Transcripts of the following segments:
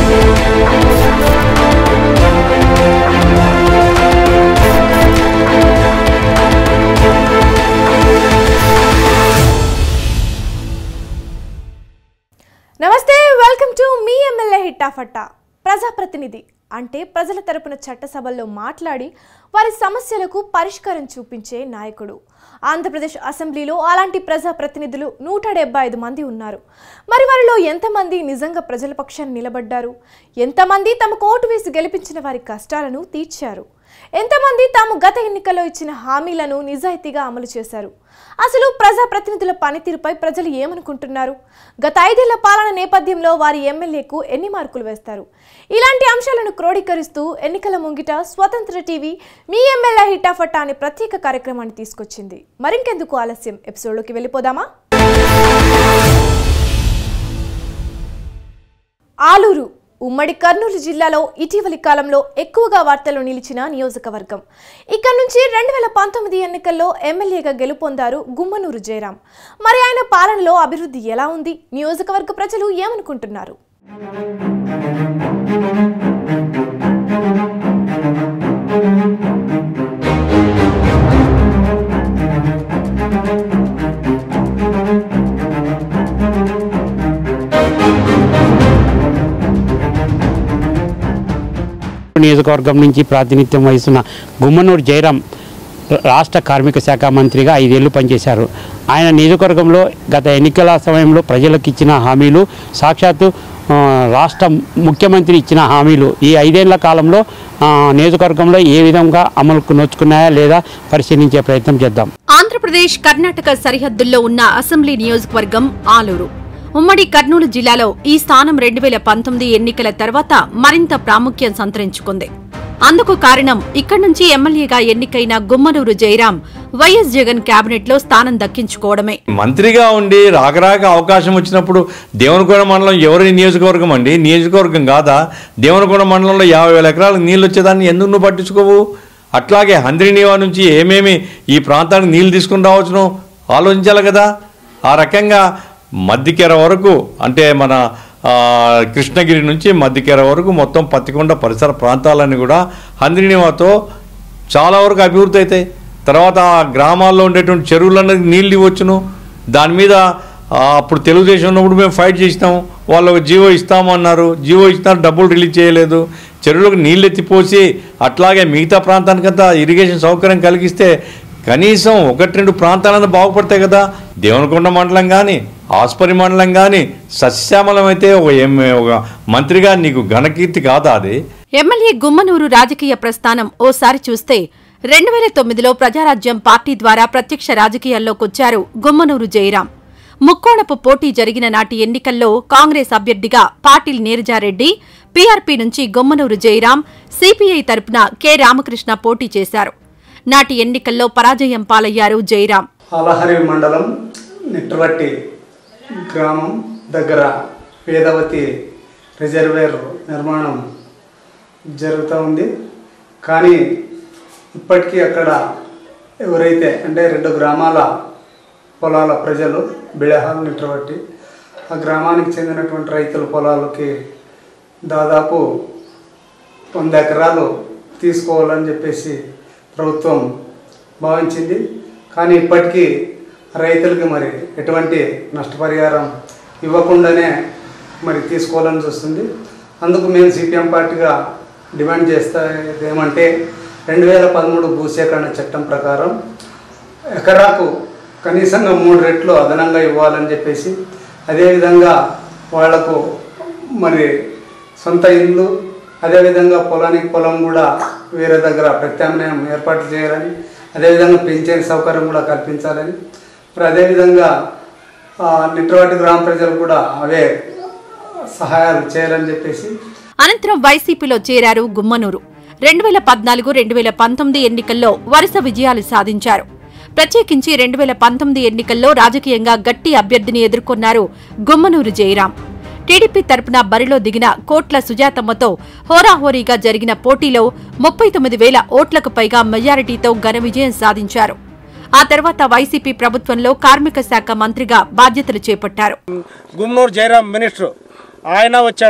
నమస్తే welcome to మీ MLA హిట్టాఫట్టా ప్రజాప్రతినిధి అంటే ప్రజల తరపున చట్టసభల్లో మాట్లాడి వారి సమస్యలకు పరిష్కారం చూపించే నాయకుడు ఆంధ్రప్రదేశ్ అసెంబ్లీలో అలాంటి ప్రజాప్రతినిధులు నూట డెబ్బై ఐదు మంది ఉన్నారు మరి వారిలో ఎంతమంది నిజంగా ప్రజల పక్షాన్ని నిలబడ్డారు ఎంతమంది తమకు ఓటు వేసి గెలిపించిన వారి కష్టాలను తీర్చారు ఎంతమంది తాము గత ఎన్నికల్లో ఇచ్చిన హామీలను నిజాయితీగా అమలు చేశారు అసలు ప్రజాప్రతినిధుల పనితీరుపై ప్రజలు ఏమనుకుంటున్నారు గత ఐదేళ్ల పాలన నేపథ్యంలో వారి ఎమ్మెల్యేకు ఎన్ని మార్కులు వేస్తారు ఇలాంటి అంశాలను క్రోడీకరిస్తూ ఎన్నికల ముంగిట స్వతంత్ర టీవీ మీ ఎమ్మెల్యే హిటాఫట్టా అనే ప్రత్యేక కార్యక్రమాన్ని తీసుకొచ్చింది మరింకెందుకు ఆలస్యం ఎపిసోడ్లోకి వెళ్ళిపోదామా ఆలూరు ఉమ్మడి కర్నూలు జిల్లాలో ఇటీవలి కాలంలో ఎక్కువగా వార్తల్లో నిలిచిన నియోజకవర్గం ఇక్కడ నుంచి రెండు వేల పంతొమ్మిది ఎన్నికల్లో ఎమ్మెల్యేగా గెలుపొందారు గుమ్మనూరు జయరాం మరి ఆయన పాలనలో అభివృద్ధి ఎలా ఉంది నియోజకవర్గ ప్రజలు ఏమనుకుంటున్నారు నియోజకవర్గం నుంచి ప్రాతినిధ్యం వహిస్తున్న గుమ్మనూరు జయరాం రాష్ట్ర కార్మిక శాఖ మంత్రిగా ఐదేళ్లు పనిచేశారు ఆయన నియోజకవర్గంలో గత ఎన్నికల సమయంలో ప్రజలకు ఇచ్చిన హామీలు సాక్షాత్తు ఆ, రాష్ట్ర ముఖ్యమంత్రి ఇచ్చిన హామీలు ఈ ఐదేళ్ల కాలంలో ఆ, నియోజకవర్గంలో ఏ విధంగా అమలుకు నోచుకున్నాయా లేదా పరిశీలించే ప్రయత్నం చేద్దాం ఆంధ్రప్రదేశ్ కర్ణాటక సరిహద్దుల్లో ఉన్న అసెంబ్లీ నియోజకవర్గం ఆలూరు ఉమ్మడి కర్నూలు జిల్లాలో ఈ స్థానం రెండు వేల పంతొమ్మిది ఎన్నికల తర్వాత మరింత ప్రాముఖ్యం సంతరించుకుంది అందుకు కారణం ఇక్కడి నుంచి ఎమ్మెల్యేగా ఎన్నికైన గుమ్మనూరు జయరాం వైఎస్ జగన్ కేబినెట్లో స్థానం దక్కించుకోవడమే మంత్రిగా ఉండి రాకరాక అవకాశం వచ్చినప్పుడు దేవనకొండ మండలం ఎవరి నియోజకవర్గం అండి నియోజకవర్గం కాదా దేవనకొండ మండలంలో యాభై వేల ఎకరాలకు నీళ్ళు వచ్చేదాన్ని ఎందుకు నువ్వు పట్టించుకోవు అట్లాగే హంద్రినీవా నుంచి ఏమేమి ఈ ప్రాంతానికి నీళ్లు తీసుకుని రావచ్చును ఆలోచించాలి కదా ఆ రకంగా మద్దికెర వరకు అంటే మన ఆ, కృష్ణగిరి నుంచి మద్దికెర వరకు మొత్తం పత్తికొండ పరిసర ప్రాంతాలన్నీ కూడా హంద్రినీవాతో చాలా వరకు అభివృద్ధి అవుతాయి తర్వాత ఆ గ్రామాల్లో ఉండేటువంటి చెరువులన్నది నీళ్ళు ఇవ్వచ్చును దాని మీద ఆ, అప్పుడు తెలుగుదేశం ఉన్నప్పుడు మేము ఫైట్ చేసినాం వాళ్ళకు జీవో ఇస్తామన్నారు జీవో ఇస్తున్నారు డబ్బులు రిలీజ్ చేయలేదు చెరువులకు నీళ్ళు ఎత్తిపోసి అట్లాగే మిగతా ప్రాంతానికంతా ఇరిగేషన్ సౌకర్యం కలిగిస్తే కనీసం ఒకటి రెండు ప్రాంతాలన్నా బాగుపడతాయి కదా దేవనకొండ మండలం కానీ ఆస్పరి మండలం కానీ సస్యశ్యామలం అయితే ఒక ఎం ఒక మంత్రిగా నీకు ఘనకీర్తి కాదా అది ఎమ్మెల్యే గుమ్మనూరు రాజకీయ ప్రస్థానం ఓసారి చూస్తే రెండు వేల తొమ్మిదిలో ప్రజారాజ్యం పార్టీ ద్వారా ప్రత్యక్ష రాజకీయాల్లోకొచ్చారు గుమ్మనూరు జయరాం ముక్కోణపు పోటీ జరిగిన నాటి ఎన్నికల్లో కాంగ్రెస్ అభ్యర్థిగా పాటిల్ నీరజారెడ్డి పీఆర్పీ నుంచి గుమ్మనూరు జయరాం సిపిఐ తరపున కె రామకృష్ణ పోటీ చేశారు నాటి ఎన్నికల్లో పరాజయం పాలయ్యారు జయరాం అలహరి మండలం నిట్రవట్టి గ్రామం దగ్గర వేదవతి రిజర్వేర్ నిర్మాణం జరుగుతూ ఉంది కానీ ఇప్పటికీ అక్కడ ఎవరైతే అంటే రెండు గ్రామాల పొలాల ప్రజలు బిళహాల్ నిట్రవట్టి ఆ గ్రామానికి చెందినటువంటి రైతుల పొలాలకి దాదాపు వంద ఎకరాలు తీసుకోవాలని చెప్పేసి ప్రభుత్వం భావించింది కానీ ఇప్పటికీ రైతులకి మరి ఎటువంటి నష్టపరిహారం ఇవ్వకుండానే మరి తీసుకోవాలని చూస్తుంది అందుకు మేము సిపిఎం పార్టీగా డిమాండ్ చేసేది ఏమంటే రెండు వేల పదమూడు భూసేకరణ చట్టం ప్రకారం ఎకరాకు కనీసంగా మూడు రెట్లు అదనంగా ఇవ్వాలని చెప్పేసి అదేవిధంగా వాళ్లకు మరి సొంత ఇల్లు అదేవిధంగా పొలానికి పొలం కూడా వేరే దగ్గర ప్రత్యామ్నాయం ఏర్పాటు చేయాలని అదేవిధంగా పెంచే సౌకర్యం కూడా కల్పించాలని మరి అదేవిధంగా ఆ, నిట్రవాటి గ్రామ ప్రజలు కూడా అవే సహాయాలు చేయాలని చెప్పేసి అనంతరం వైసీపీలో చేరారు గుమ్మనూరు రెండు వేల పద్నాలుగు రెండు వేల పంతొమ్మిది ఎన్నికల్లో వరుస విజయాలు సాధించారు ప్రత్యేకించి రెండు వేల పంతొమ్మిది ఎన్నికల్లో రాజకీయంగా గట్టి అభ్యర్థిని ఎదుర్కొన్నారు గుమ్మనూరు జయరాం టీడీపీ తరపున బరిలో దిగిన కోట్ల సుజాతమ్మతో హోరాహోరీగా జరిగిన పోటీలో ముప్పై తొమ్మిది వేల ఓట్లకు పైగా మెజారిటీతో ఘన విజయం సాధించారు ఆ తర్వాత వైసీపీ ప్రభుత్వంలో కార్మిక శాఖ మంత్రిగా బాధ్యతలు చేపట్టారు గుమ్నూరు జయరాం మినిస్టర్ ఆయన వచ్చాడు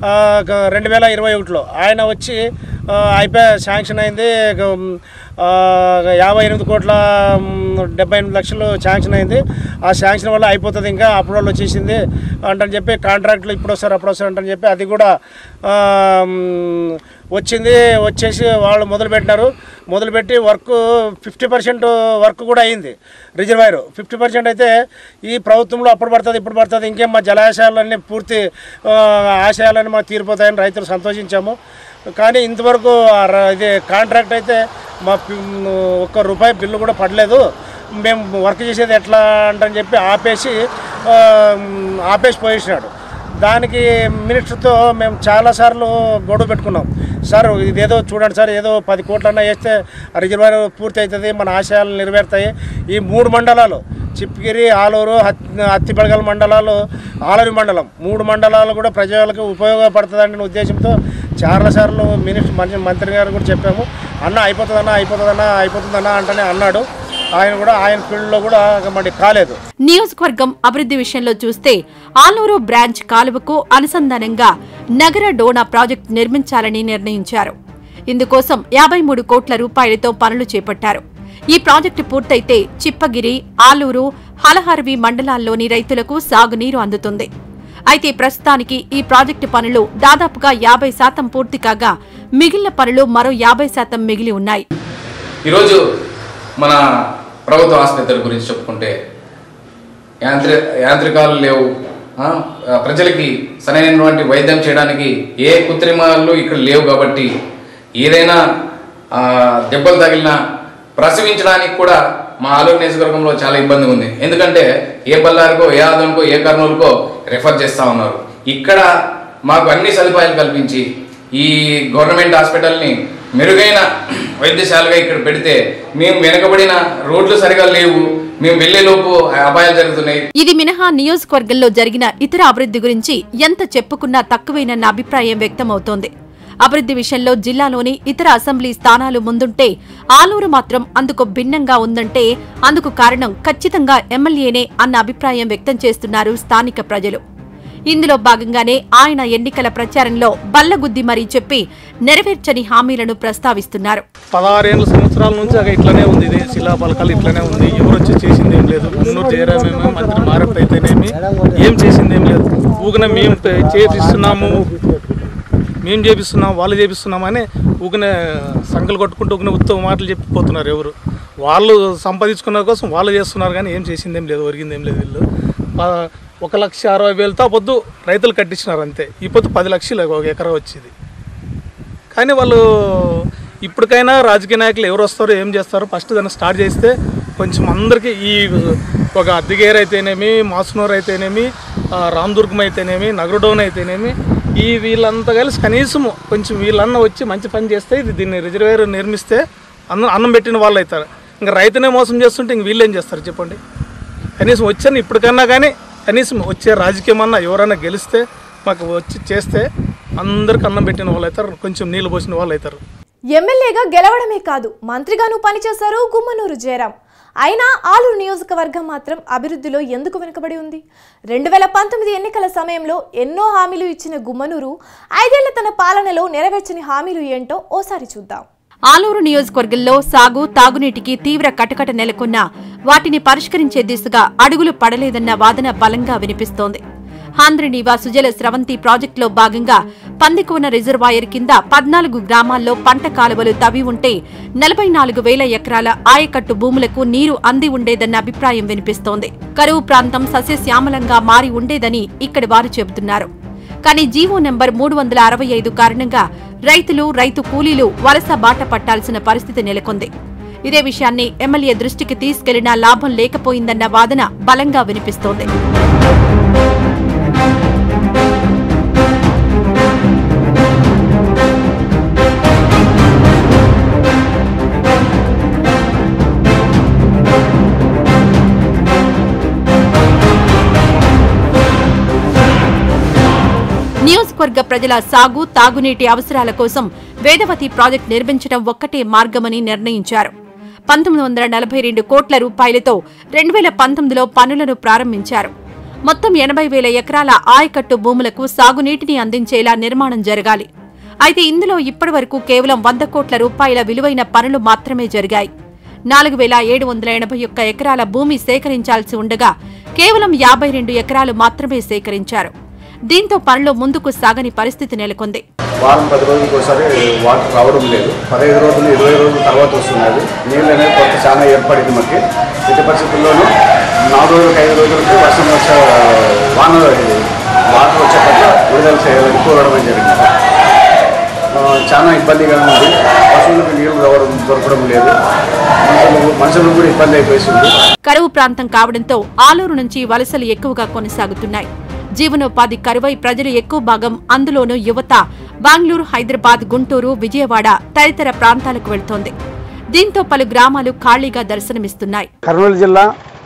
ఆ, గ- రెండు వేల ఇరవై ఒకటిలో ఆయన వచ్చి ఆ, అయిపోయి శాంక్షన్ అయింది గ- ఆ, యాభై ఎనిమిది కోట్ల మ్, డెబ్బై ఎనిమిది లక్షలు శాంక్షన్ అయింది ఆ శాంక్షన్ వల్ల అయిపోతుంది ఇంకా అప్పుడు వాళ్ళు వచ్చేసింది అంటని చెప్పి కాంట్రాక్ట్లు ఇప్పుడు వస్తారు అప్పుడు వస్తారు అంటని చెప్పి అది కూడా ఆ, మ్, వచ్చింది వచ్చేసి వాళ్ళు మొదలుపెట్టినారు మొదలుపెట్టి వర్క్ ఫిఫ్టీ పర్సెంట్ వర్క్ కూడా అయింది రిజర్వాయర్ ఫిఫ్టీ పర్సెంట్ అయితే ఈ ప్రభుత్వంలో అప్పుడు పడుతుంది ఇప్పుడు పడుతుంది ఇంకేం మా జలాశయాలన్నీ పూర్తి ఆ, ఆశయాలన్నీ మాకు తీరిపోతాయని రైతులు సంతోషించాము కానీ ఇంతవరకు ఆ ర- ఇది కాంట్రాక్ట్ అయితే మా పి- ఒక్క రూపాయి బిల్లు కూడా పడలేదు మేము వర్క్ చేసేది ఎట్లా అంటని చెప్పి ఆపేసి ఆ, ఆపేసి పోయేసినాడు దానికి మినిస్టర్తో మేము చాలాసార్లు గొడవ పెట్టుకున్నాం సార్ ఇదేదో చూడండి సార్ ఏదో పది కోట్లన్నా వేస్తే ఆ రిజర్వాయర్ పూర్తి అవుతుంది మన ఆశయాలు నెరవేరుతాయి ఈ మూడు మండలాలు చిప్గిరి ఆలూరు హత్ అత్తిపడగల మండలాలు ఆలూరు మండలం మూడు మండలాలు కూడా ప్రజలకు ఉపయోగపడుతుందనే ఉద్దేశంతో చాలాసార్లు మినిస్టర్ మంత్రి మంత్రి గారు కూడా చెప్పాము అన్న అయిపోతుందన్నా అయిపోతుందన్నా అయిపోతుందన్నా అంటనే అన్నాడు ఆయన కూడా ఆయన ఫీల్డ్లో కూడా మరి కాలేదు నియోజకవర్గం అభివృద్ధి విషయంలో చూస్తే ఆలూరు బ్రాంచ్ కాలువకు అనుసంధానంగా నగర డోనా ప్రాజెక్టు నిర్మించాలని నిర్ణయించారు ఇందుకోసం యాభై మూడు కోట్ల రూపాయలతో పనులు చేపట్టారు ఈ ప్రాజెక్టు పూర్తయితే చిప్పగిరి ఆలూరు హలహర్వి మండలాల్లోని రైతులకు సాగునీరు అందుతుంది అయితే ప్రస్తుతానికి ఈ ప్రాజెక్టు పనులు దాదాపుగా యాభై శాతం పూర్తి కాగా మిగిలిన పనులు మరో యాభై శాతం మిగిలి ఉన్నాయి ఈరోజు మన ప్రభుత్వ ఆసుపత్రుల గురించి చెప్పుకుంటే యాంత్రి యాంత్రికాలు లేవు ఆ, ప్రజలకి సరైనటువంటి వైద్యం చేయడానికి ఏ కృత్రిమాలు ఇక్కడ లేవు కాబట్టి ఏదైనా ఆ, దెబ్బలు తగిలినా ప్రసవించడానికి కూడా మా ఆలూరు నియోజకవర్గంలో చాలా ఇబ్బంది ఉంది ఎందుకంటే ఏ బళ్ళారికో ఏ ఆదంకో ఏ కర్నూలుకో రెఫర్ చేస్తూ ఉన్నారు ఇక్కడ మాకు అన్ని సదుపాయాలు కల్పించి ఈ గవర్నమెంట్ హాస్పిటల్ని మెరుగైన వైద్యశాలగా ఇక్కడ పెడితే మేము వెనకబడిన రోడ్లు సరిగా లేవు మేము వెళ్లేలోపు అపాయాలు జరుగుతున్నాయి ఇది మినహా నియోజకవర్గంలో జరిగిన ఇతర అభివృద్ధి గురించి ఎంత చెప్పుకున్నా తక్కువేనన్న అభిప్రాయం వ్యక్తమవుతోంది అభివృద్ధి విషయంలో జిల్లాలోని ఇతర అసెంబ్లీ స్థానాలు ముందుంటే ఆలూరు మాత్రం అందుకు భిన్నంగా ఉందంటే అందుకు కారణం ఖచ్చితంగా ఎమ్మెల్యేనే అన్న అభిప్రాయం వ్యక్తం చేస్తున్నారు స్థానిక ప్రజలు ఇందులో భాగంగానే ఆయన ఎన్నికల ప్రచారంలో బల్లగుద్ది మరీ చెప్పి నెరవేర్చని హామీలను ప్రస్తావిస్తున్నారు పదహారేళ్ళ సంవత్సరాల నుంచి అక్కడ ఇట్లనే ఉంది ఇది శిలా పలకాలు ఇట్లనే ఉంది ఎవరు వచ్చి చేసింది ఏం లేదు మున్నూరు జయరామేమో మంత్రి మారప్ అయితేనేమి ఏం చేసింది ఏం లేదు ఊగిన మేము పే- చేపిస్తున్నాము మేము చేపిస్తున్నాం వాళ్ళు చేపిస్తున్నామని ఊగిన సంకలు కొట్టుకుంటూ ఊగిన ఉత్తమ మాటలు చెప్పిపోతున్నారు ఎవరు వాళ్ళు సంపాదించుకున్న కోసం వాళ్ళు చేస్తున్నారు కానీ ఏం చేసింది ఏం లేదు ఒరిగింది ఏం లేదు వీళ్ళు ప- ఒక లక్ష అరవై వేలతో ఆ పొద్దు రైతులు కట్టించినారు అంతే ఈ పొద్దు పది లక్షలు ఒక ఎకరా వచ్చేది కానీ వాళ్ళు ఇప్పటికైనా రాజకీయ నాయకులు ఎవరు వస్తారో ఏం చేస్తారో ఫస్ట్ దాన్ని స్టార్ట్ చేస్తే కొంచెం అందరికీ ఈ ఒక అద్దిగేర్ అయితేనేమి మాసునూర్ అయితేనేమి ఆ, రామదుర్గం అయితేనేమి నగరడోన్ అయితేనేమి ఈ వీళ్ళంతా కలిసి కనీసం కొంచెం వీళ్ళన్న వచ్చి మంచి పని చేస్తే ఇది దీన్ని రిజర్వేర్ నిర్మిస్తే అన్నం అన్నం పెట్టిన వాళ్ళు అవుతారు ఇంకా రైతునే మోసం చేస్తుంటే ఇంక వీళ్ళు ఏం చేస్తారు చెప్పండి కనీసం వచ్చాను ఇప్పటికన్నా కానీ కనీసం వచ్చే రాజకీయం అన్నా ఎవరైనా గెలిస్తే మాకు వచ్చి చేస్తే అందరికి అన్నం పెట్టిన వాళ్ళు అవుతారు కొంచెం నీళ్ళు పోసిన వాళ్ళు అవుతారు ఎమ్మెల్యేగా గెలవడమే కాదు మంత్రిగాను పనిచేశారు గుమ్మనూరు జయరాం అయినా ఆలూరు నియోజకవర్గం మాత్రం అభివృద్ధిలో ఎందుకు వెనుకబడి ఉంది రెండు వేల పంతొమ్మిది ఎన్నికల సమయంలో ఎన్నో హామీలు ఇచ్చిన గుమ్మనూరు ఐదేళ్ల తన పాలనలో నెరవేర్చని హామీలు ఏంటో ఓసారి చూద్దాం ఆలూరు నియోజకవర్గంలో సాగు తాగునీటికి తీవ్ర కటకట నెలకొన్నా వాటిని పరిష్కరించే దిశగా అడుగులు పడలేదన్న వాదన బలంగా వినిపిస్తోంది ఆంధ్రనీవా సుజల స్రవంతి ప్రాజెక్టులో భాగంగా పందికోన రిజర్వాయర్ కింద పద్నాలుగు గ్రామాల్లో పంట కాలువలు తవ్వి ఉంటే నలభై నాలుగు వేల ఎకరాల ఆయకట్టు భూములకు నీరు అంది ఉండేదన్న అభిప్రాయం వినిపిస్తోంది కరువు ప్రాంతం సస్యశ్యామలంగా మారి ఉండేదని ఇక్కడి వారు చెబుతున్నారు కానీ జీవో నెంబర్ మూడు వందల అరవై ఐదు కారణంగా రైతులు రైతు కూలీలు వలస బాట పట్టాల్సిన పరిస్థితి నెలకొంది ఇదే విషయాన్ని ఎమ్మెల్యే దృష్టికి తీసుకెళ్లినా లాభం లేకపోయిందన్న వాదన బలంగా వినిపిస్తోంది నియోజకవర్గ ప్రజల సాగు తాగునీటి అవసరాల కోసం వేదవతి ప్రాజెక్టు నిర్మించడం ఒక్కటే మార్గమని నిర్ణయించారు పంతొమ్మిది వందల నలభై రెండు కోట్ల రూపాయలతో రెండు వేల పంతొమ్మిదిలో పనులను ప్రారంభించారు మొత్తం ఎనభై వేల ఎకరాల ఆయకట్టు భూములకు సాగునీటిని అందించేలా నిర్మాణం జరగాలి అయితే ఇందులో ఇప్పటివరకు కేవలం వంద కోట్ల రూపాయల విలువైన పనులు మాత్రమే జరిగాయి నాలుగు వేల ఏడు వందల ఎనభై ఒక్క ఎకరాల భూమి సేకరించాల్సి ఉండగా కేవలం యాభై రెండు ఎకరాలు మాత్రమే సేకరించారు దీంతో పనులు ముందుకు సాగని పరిస్థితి నెలకొంది వారం పది రోజులకు ఒకసారి వాటర్ రావడం లేదు పదహైదు రోజులు ఇరవై రోజుల తర్వాత వస్తున్నది నీళ్ళు అనేది కొంత చాలా ఏర్పడింది మనకి ఇటు పరిస్థితుల్లోనూ నాలుగు రోజులకు ఐదు రోజులకి వర్షం వచ్చే వాన వాటర్ వచ్చేటట్లు విడుదల చేయాలని కోరడం జరిగింది ఆ, చాలా ఇబ్బందిగా ఉంది పశువులకు నీళ్లు రావడం దొరకడం లేదు మనుషులకు మనుషులకు కూడా ఇబ్బంది అయిపోయింది కరువు ప్రాంతం కావడంతో ఆలూరు నుంచి వలసలు ఎక్కువగా కొనసాగుతున్నాయి జీవనోపాధి కరువై ప్రజలు ఎక్కువ భాగం అందులోనూ యువత బెంగళూరు హైదరాబాద్ గుంటూరు విజయవాడ తదితర ప్రాంతాలకు వెళ్తోంది దీంతో పలు గ్రామాలు ఖాళీగా దర్శనమిస్తున్నాయి కర్నూలు జిల్లా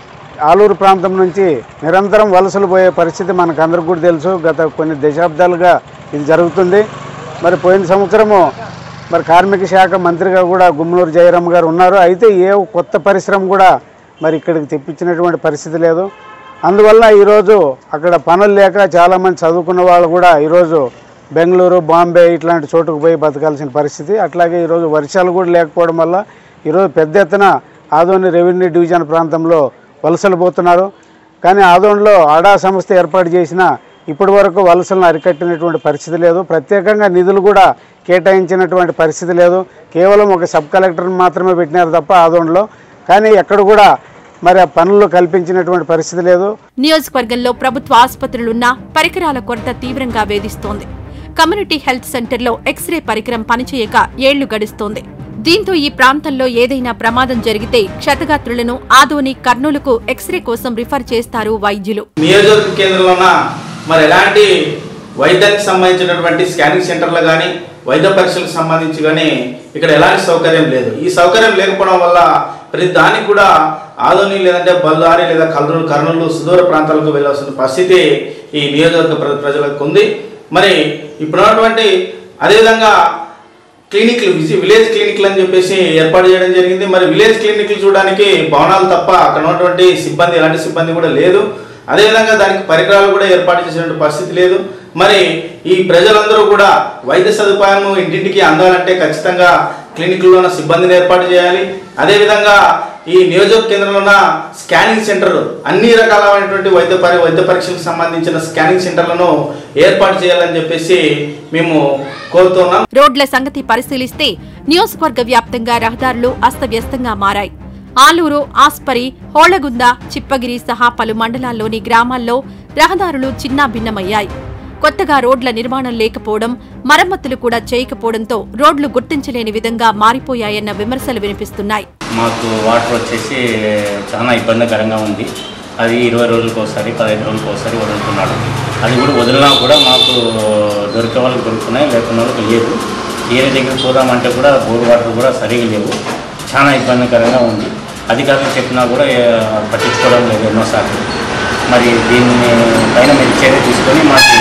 ఆలూరు ప్రాంతం నుంచి నిరంతరం వలసలు పోయే పరిస్థితి మనకు అందరికి కూడా తెలుసు గత కొన్ని దశాబ్దాలుగా ఇది జరుగుతుంది మరి పోయిన సంవత్సరము మరి కార్మిక శాఖ మంత్రిగా కూడా గుమ్మనూరు జయరామ్ గారు ఉన్నారు అయితే ఏ కొత్త పరిశ్రమ కూడా మరి ఇక్కడికి తెప్పించినటువంటి పరిస్థితి లేదు అందువల్ల ఈరోజు అక్కడ పనులు లేక చాలామంది చదువుకున్న వాళ్ళు కూడా ఈరోజు బెంగళూరు బాంబే ఇట్లాంటి చోటుకు పోయి బతకాల్సిన పరిస్థితి అట్లాగే ఈరోజు వర్షాలు కూడా లేకపోవడం వల్ల ఈరోజు పెద్ద ఎత్తున ఆదోని రెవెన్యూ డివిజన్ ప్రాంతంలో వలసలు పోతున్నారు కానీ ఆదోన్లో ఆడా సంస్థ ఏర్పాటు చేసిన ఇప్పటి వరకు వలసలను అరికట్టినటువంటి పరిస్థితి లేదు ప్రత్యేకంగా నిధులు కూడా కేటాయించినటువంటి పరిస్థితి లేదు కేవలం ఒక సబ్ కలెక్టర్ని మాత్రమే పెట్టినారు తప్ప ఆదోన్లో కానీ ఎక్కడ కూడా మరి ఆ పనులు కల్పించినటువంటి పరిస్థితి లేదు నియోజకవర్గంలో ప్రభుత్వ ఆసుపత్రులున్నా పరికరాల కొరత తీవ్రంగా వేధిస్తోంది కమ్యూనిటీ హెల్త్ సెంటర్లో ఎక్స్రే పరికరం పనిచేయక ఏళ్లు గడుస్తోంది దీంతో ఈ ప్రాంతంలో ఏదైనా ప్రమాదం జరిగితే క్షతగాత్రులను ఆదోని కర్నూలుకు ఎక్స్రే కోసం రిఫర్ చేస్తారు వైద్యులు నియోజకవర్గ కేంద్రంలోన మరి ఎలాంటి వైద్యానికి సంబంధించినటువంటి స్కానింగ్ సెంటర్లు కానీ వైద్య పరీక్షలకు సంబంధించి కానీ ఇక్కడ ఎలాంటి సౌకర్యం లేదు ఈ సౌకర్యం లేకపోవడం వల్ల ప్రతి దానికి కూడా ఆదోని లేదంటే బళ్ళారి లేదా కర్నూలు కర్నూలు సుదూర ప్రాంతాలకు వెళ్ళాల్సిన పరిస్థితి ఈ నియోజకవర్గ ప్ర- ప్రజలకు ఉంది మరి ఇప్పుడున్నటువంటి అదేవిధంగా క్లినిక్లు విజి- విలేజ్ క్లినిక్లు అని చెప్పేసి ఏర్పాటు చేయడం జరిగింది మరి విలేజ్ క్లినిక్లు చూడడానికి భవనాలు తప్ప అక్కడ ఉన్నటువంటి సిబ్బంది ఎలాంటి సిబ్బంది కూడా లేదు అదేవిధంగా దానికి పరికరాలు కూడా ఏర్పాటు చేసినటువంటి పరిస్థితి లేదు మరి ఈ ప్రజలందరూ కూడా వైద్య సదుపాయం ఇంటింటికి అందాలంటే ఖచ్చితంగా క్లినిక్లో ఉన్న సిబ్బందిని ఏర్పాటు చేయాలి అదేవిధంగా ఈ నియోజక కేంద్రంలో ఉన్న స్కానింగ్ సెంటర్ అన్ని రకాలైనటువంటి వైద్య పరి వైద్య పరీక్షలకు సంబంధించిన స్కానింగ్ సెంటర్లను ఏర్పాటు చేయాలని చెప్పేసి మేము కోరుతున్నాం రోడ్ల సంగతి పరిశీలిస్తే నియోజకవర్గ వ్యాప్తంగా రహదారులు అస్తవ్యస్తంగా మారాయి ఆలూరు ఆస్పరి హోళగుంద చిప్పగిరి సహా పలు మండలాల్లోని గ్రామాల్లో రహదారులు చిన్నాభిన్నమయ్యాయి కొత్తగా రోడ్ల నిర్మాణం లేకపోవడం మరమ్మతులు కూడా చేయకపోవడంతో రోడ్లు గుర్తించలేని విధంగా మారిపోయాయన్న విమర్శలు వినిపిస్తున్నాయి మాకు వాటర్ వచ్చేసి చాలా ఇబ్బందికరంగా ఉంది అది ఇరవై రోజులకు ఒకసారి పదహైదు రోజులకు ఒకసారి వదులుతున్నాడు అది కూడా వదిలినా కూడా మాకు దొరికే వాళ్ళకి దొరుకుతున్నాయి లేకున్న వాళ్ళకి లేదు ఏరి దగ్గర పోదామంటే కూడా బోర్ వాటర్ కూడా సరిగా లేవు చాలా ఇబ్బందికరంగా ఉంది అధికారులు చెప్పినా కూడా ఏ, పట్టించుకోవడం లేదు ఎన్నోసార్లు మరి దీన్ని పైన మీరు చర్య తీసుకొని మాకు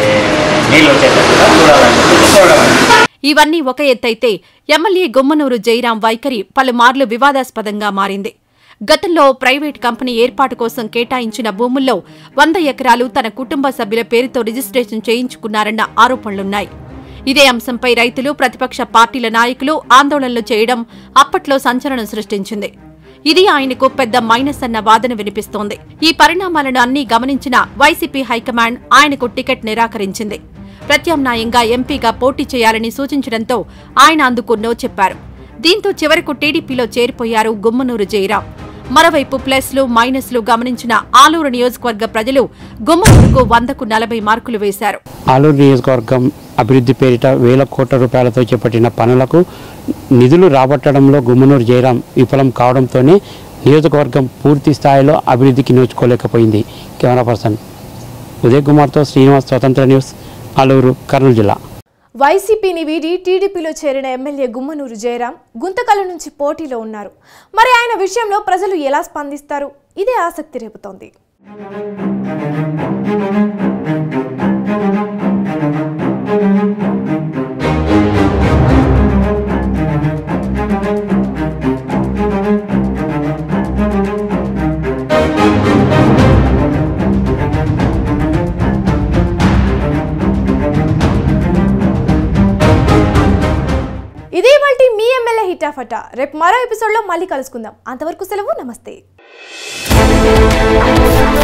నీళ్ళు వచ్చేటట్టుగా చూడాలని చెప్పి చూడాలని ఇవన్నీ ఒక ఎత్తైతే ఎమ్మెల్యే గుమ్మనూరు జయరాం వైఖరి పలుమార్లు వివాదాస్పదంగా మారింది గతంలో ప్రైవేట్ కంపెనీ ఏర్పాటు కోసం కేటాయించిన భూముల్లో వంద ఎకరాలు తన కుటుంబ సభ్యుల పేరుతో రిజిస్ట్రేషన్ చేయించుకున్నారన్న ఆరోపణలున్నాయి ఇదే అంశంపై రైతులు ప్రతిపక్ష పార్టీల నాయకులు ఆందోళనలు చేయడం అప్పట్లో సంచలనం సృష్టించింది ఇది ఆయనకు పెద్ద మైనస్ అన్న వాదన వినిపిస్తోంది ఈ పరిణామాలను అన్నీ గమనించిన వైసీపీ హైకమాండ్ ఆయనకు టికెట్ నిరాకరించింది ప్రత్యామ్నాయంగా ఎంపీగా పోటీ చేయాలని సూచించడంతో ఆయన అందుకు నో చెప్పారు దీంతో చివరకు టీడీపీలో చేరిపోయారు గుమ్మనూరు జయరాం మరోవైపు ప్లస్లు మైనస్లు గమనించిన ఆలూరు నియోజకవర్గ ప్రజలు గుమ్మనూరుకు వందకు నలభై మార్కులు వేశారు ఆలూరు నియోజకవర్గం అభివృద్ధి పేరిట వేల కోట్ల రూపాయలతో చేపట్టిన పనులకు నిధులు రాబట్టడంలో గుమ్మనూరు జయరాం విఫలం కావడంతోనే నియోజకవర్గం పూర్తి స్థాయిలో అభివృద్ధికి నోచుకోలేకపోయింది కెమెరా పర్సన్ ఉదయ్ కుమార్తో శ్రీనివాస్ స్వతంత్ర న్యూస్ ఆలూరు కర్నూలు జిల్లా వైసీపీని వీడి టీడీపీలో చేరిన ఎమ్మెల్యే గుమ్మనూరు జయరాం గుంతకల్ నుంచి పోటీలో ఉన్నారు మరి ఆయన విషయంలో ప్రజలు ఎలా స్పందిస్తారు ఇదే ఆసక్తి రేపుతోంది ఇదే వాటి మీ ఎమ్మెల్యే హిటాఫటా రేపు మరో ఎపిసోడ్లో మళ్ళీ కలుసుకుందాం అంతవరకు సెలవు నమస్తే